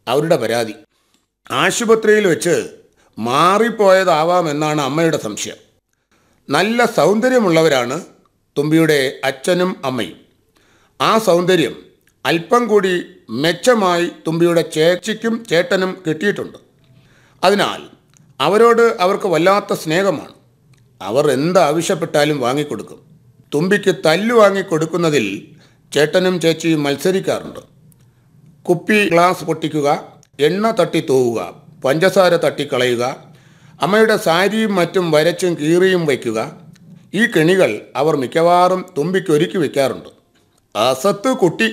അവരുടെ പരാതി ആശുപത്രിയിൽ വെച്ച് മാറിപ്പോയതാവാമെന്നാണ് അമ്മയുടെ സംശയം നല്ല സൗന്ദര്യമുള്ളവരാണ് തുമ്പിയുടെ അച്ഛനും അമ്മയും ആ സൗന്ദര്യം അല്പം കൂടി മെച്ചമായി തുമ്പിയുടെ ചേച്ചിക്കും ചേട്ടനും കിട്ടിയിട്ടുണ്ട് അതിനാൽ അവരോട് അവർക്ക് വല്ലാത്ത സ്നേഹമാണ് അവർ എന്ത് ആവശ്യപ്പെട്ടാലും വാങ്ങിക്കൊടുക്കും തുമ്പിക്ക് തല്ലു വാങ്ങിക്കൊടുക്കുന്നതിൽ ചേട്ടനും ചേച്ചിയും മത്സരിക്കാറുണ്ട് കുപ്പി ഗ്ലാസ് പൊട്ടിക്കുക എണ്ണ തട്ടി തൂവുക പഞ്ചസാര തട്ടിക്കളയുക അമ്മയുടെ സാരിയും മറ്റും വരച്ചും കീറിയും വയ്ക്കുക ഈ കെണികൾ അവർ മിക്കവാറും തുമ്പിക്ക് ഒരുക്കി വയ്ക്കാറുണ്ട് അസത്ത് കുട്ടി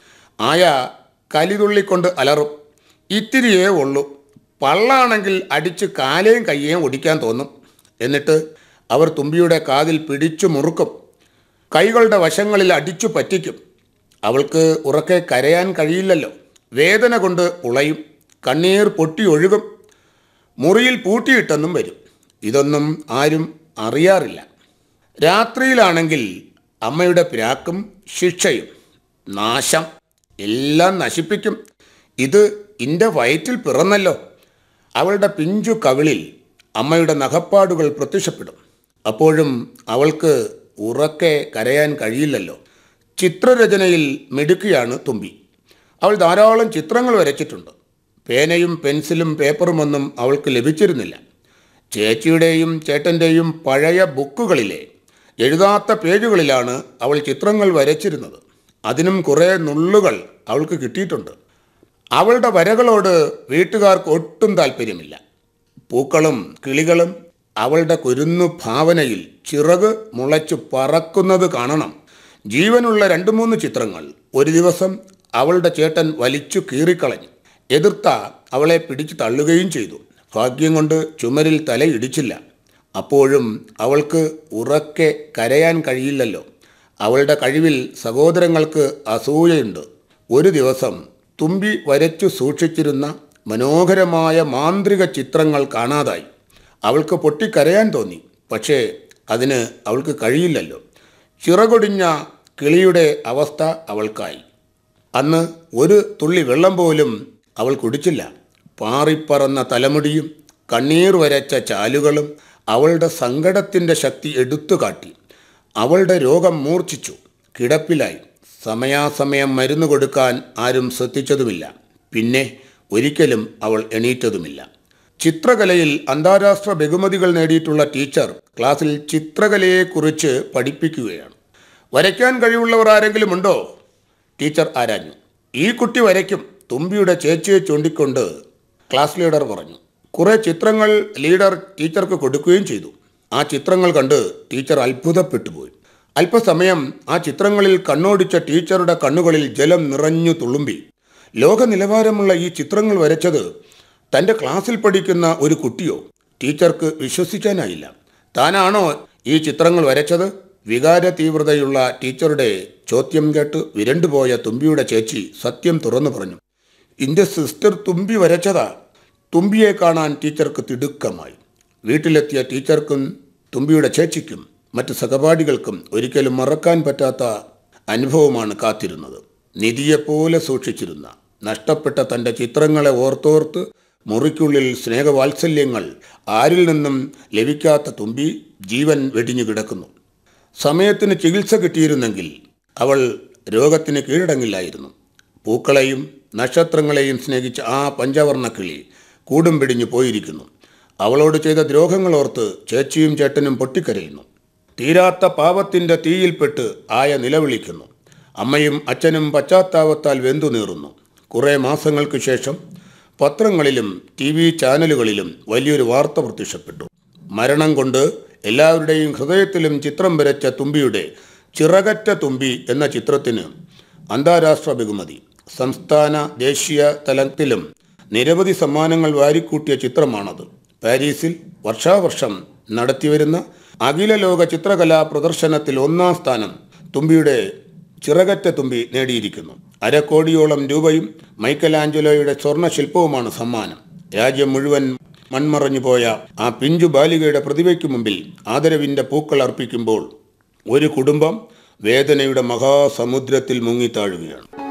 ആയ കലിതുള്ളിക്കൊണ്ട് അലറും ഇത്തിരിയേ ഉള്ളൂ പള്ളാണെങ്കിൽ അടിച്ച് കാലേയും കയ്യേയും ഒടിക്കാൻ തോന്നും എന്നിട്ട് അവർ തുമ്പിയുടെ കാതിൽ പിടിച്ചു മുറുക്കും കൈകളുടെ വശങ്ങളിൽ അടിച്ചു പറ്റിക്കും അവൾക്ക് ഉറക്കെ കരയാൻ കഴിയില്ലല്ലോ വേദന കൊണ്ട് ഉളയും കണ്ണീർ പൊട്ടി ഒഴുകും മുറിയിൽ പൂട്ടിയിട്ടെന്നും വരും ഇതൊന്നും ആരും അറിയാറില്ല രാത്രിയിലാണെങ്കിൽ അമ്മയുടെ പിരാക്കും ശിക്ഷയും നാശം എല്ലാം നശിപ്പിക്കും ഇത് ഇൻ്റെ വയറ്റിൽ പിറന്നല്ലോ അവളുടെ പിഞ്ചു കവിളിൽ അമ്മയുടെ നഖപ്പാടുകൾ പ്രത്യക്ഷപ്പെടും അപ്പോഴും അവൾക്ക് ഉറക്കെ കരയാൻ കഴിയില്ലല്ലോ ചിത്രരചനയിൽ മിടുക്കിയാണ് തുമ്പി അവൾ ധാരാളം ചിത്രങ്ങൾ വരച്ചിട്ടുണ്ട് പേനയും പെൻസിലും പേപ്പറുമൊന്നും അവൾക്ക് ലഭിച്ചിരുന്നില്ല ചേച്ചിയുടെയും ചേട്ടൻ്റെയും പഴയ ബുക്കുകളിലെ എഴുതാത്ത പേജുകളിലാണ് അവൾ ചിത്രങ്ങൾ വരച്ചിരുന്നത് അതിനും കുറേ നുള്ളുകൾ അവൾക്ക് കിട്ടിയിട്ടുണ്ട് അവളുടെ വരകളോട് വീട്ടുകാർക്ക് ഒട്ടും താല്പര്യമില്ല പൂക്കളും കിളികളും അവളുടെ കുരുന്നു ഭാവനയിൽ ചിറക് മുളച്ചു പറക്കുന്നത് കാണണം ജീവനുള്ള രണ്ട് മൂന്ന് ചിത്രങ്ങൾ ഒരു ദിവസം അവളുടെ ചേട്ടൻ വലിച്ചു കീറിക്കളഞ്ഞു എതിർത്ത അവളെ പിടിച്ചു തള്ളുകയും ചെയ്തു ഭാഗ്യം കൊണ്ട് ചുമരിൽ തലയിടിച്ചില്ല അപ്പോഴും അവൾക്ക് ഉറക്കെ കരയാൻ കഴിയില്ലല്ലോ അവളുടെ കഴിവിൽ സഹോദരങ്ങൾക്ക് അസൂയയുണ്ട് ഒരു ദിവസം തുമ്പി വരച്ചു സൂക്ഷിച്ചിരുന്ന മനോഹരമായ മാന്ത്രിക ചിത്രങ്ങൾ കാണാതായി അവൾക്ക് പൊട്ടിക്കരയാൻ തോന്നി പക്ഷേ അതിന് അവൾക്ക് കഴിയില്ലല്ലോ ചിറകൊടിഞ്ഞ കിളിയുടെ അവസ്ഥ അവൾക്കായി അന്ന് ഒരു തുള്ളി വെള്ളം പോലും അവൾ കുടിച്ചില്ല പാറിപ്പറന്ന തലമുടിയും കണ്ണീർ വരച്ച ചാലുകളും അവളുടെ സങ്കടത്തിൻ്റെ ശക്തി എടുത്തു കാട്ടി അവളുടെ രോഗം മൂർച്ഛിച്ചു കിടപ്പിലായി സമയാസമയം മരുന്ന് കൊടുക്കാൻ ആരും ശ്രദ്ധിച്ചതുമില്ല പിന്നെ ഒരിക്കലും അവൾ എണീറ്റതുമില്ല ചിത്രകലയിൽ അന്താരാഷ്ട്ര ബഹുമതികൾ നേടിയിട്ടുള്ള ടീച്ചർ ക്ലാസ്സിൽ ചിത്രകലയെക്കുറിച്ച് പഠിപ്പിക്കുകയാണ് വരയ്ക്കാൻ കഴിവുള്ളവർ ആരെങ്കിലും ഉണ്ടോ ടീച്ചർ ആരാഞ്ഞു ഈ കുട്ടി വരയ്ക്കും തുമ്പിയുടെ ചേച്ചിയെ ചൂണ്ടിക്കൊണ്ട് ക്ലാസ് ലീഡർ പറഞ്ഞു കുറേ ചിത്രങ്ങൾ ലീഡർ ടീച്ചർക്ക് കൊടുക്കുകയും ചെയ്തു ആ ചിത്രങ്ങൾ കണ്ട് ടീച്ചർ അത്ഭുതപ്പെട്ടുപോയി അല്പസമയം ആ ചിത്രങ്ങളിൽ കണ്ണോടിച്ച ടീച്ചറുടെ കണ്ണുകളിൽ ജലം നിറഞ്ഞു തുളുമ്പി ലോക നിലവാരമുള്ള ഈ ചിത്രങ്ങൾ വരച്ചത് തൻ്റെ ക്ലാസ്സിൽ പഠിക്കുന്ന ഒരു കുട്ടിയോ ടീച്ചർക്ക് വിശ്വസിക്കാനായില്ല താനാണോ ഈ ചിത്രങ്ങൾ വരച്ചത് വികാര തീവ്രതയുള്ള ടീച്ചറുടെ ചോദ്യം കേട്ട് വിരണ്ടുപോയ തുമ്പിയുടെ ചേച്ചി സത്യം തുറന്നു പറഞ്ഞു ഇൻ്റെ സിസ്റ്റർ തുമ്പി വരച്ചതാ തുമ്പിയെ കാണാൻ ടീച്ചർക്ക് തിടുക്കമായി വീട്ടിലെത്തിയ ടീച്ചർക്കും തുമ്പിയുടെ ചേച്ചിക്കും മറ്റ് സഹപാഠികൾക്കും ഒരിക്കലും മറക്കാൻ പറ്റാത്ത അനുഭവമാണ് കാത്തിരുന്നത് നിധിയെപ്പോലെ സൂക്ഷിച്ചിരുന്ന നഷ്ടപ്പെട്ട തൻ്റെ ചിത്രങ്ങളെ ഓർത്തോർത്ത് മുറിക്കുള്ളിൽ സ്നേഹവാത്സല്യങ്ങൾ ആരിൽ നിന്നും ലഭിക്കാത്ത തുമ്പി ജീവൻ വെടിഞ്ഞു കിടക്കുന്നു സമയത്തിന് ചികിത്സ കിട്ടിയിരുന്നെങ്കിൽ അവൾ രോഗത്തിന് കീഴടങ്ങില്ലായിരുന്നു പൂക്കളെയും നക്ഷത്രങ്ങളെയും സ്നേഹിച്ച ആ പഞ്ചവർണ്ണ കിളി കൂടും പിടിഞ്ഞു പോയിരിക്കുന്നു അവളോട് ചെയ്ത ദ്രോഹങ്ങൾ ഓർത്ത് ചേച്ചിയും ചേട്ടനും പൊട്ടിക്കരയുന്നു തീരാത്ത പാപത്തിൻ്റെ തീയിൽപ്പെട്ട് ആയ നിലവിളിക്കുന്നു അമ്മയും അച്ഛനും പശ്ചാത്താപത്താൽ വെന്തു നീറുന്നു കുറേ മാസങ്ങൾക്ക് ശേഷം പത്രങ്ങളിലും ടി വി ചാനലുകളിലും വലിയൊരു വാർത്ത പ്രത്യക്ഷപ്പെട്ടു മരണം കൊണ്ട് എല്ലാവരുടെയും ഹൃദയത്തിലും ചിത്രം വരച്ച തുമ്പിയുടെ ചിറകറ്റ തുമ്പി എന്ന ചിത്രത്തിന് അന്താരാഷ്ട്ര ബഹുമതി സംസ്ഥാന ദേശീയ തലത്തിലും നിരവധി സമ്മാനങ്ങൾ വാരിക്കൂട്ടിയ ചിത്രമാണത് പാരീസിൽ വർഷാവർഷം നടത്തിവരുന്ന അഖില ലോക ചിത്രകലാ പ്രദർശനത്തിൽ ഒന്നാം സ്ഥാനം തുമ്പിയുടെ ചിറകറ്റ തുമ്പി നേടിയിരിക്കുന്നു അരക്കോടിയോളം രൂപയും മൈക്കലാഞ്ചലോയുടെ സ്വർണ്ണ ശില്പവുമാണ് സമ്മാനം രാജ്യം മുഴുവൻ മൺമറഞ്ഞു പോയ ആ പിഞ്ചു ബാലികയുടെ പ്രതിഭയ്ക്ക് മുമ്പിൽ ആദരവിൻ്റെ പൂക്കൾ അർപ്പിക്കുമ്പോൾ ഒരു കുടുംബം വേദനയുടെ മഹാസമുദ്രത്തിൽ മുങ്ങിത്താഴുകയാണ്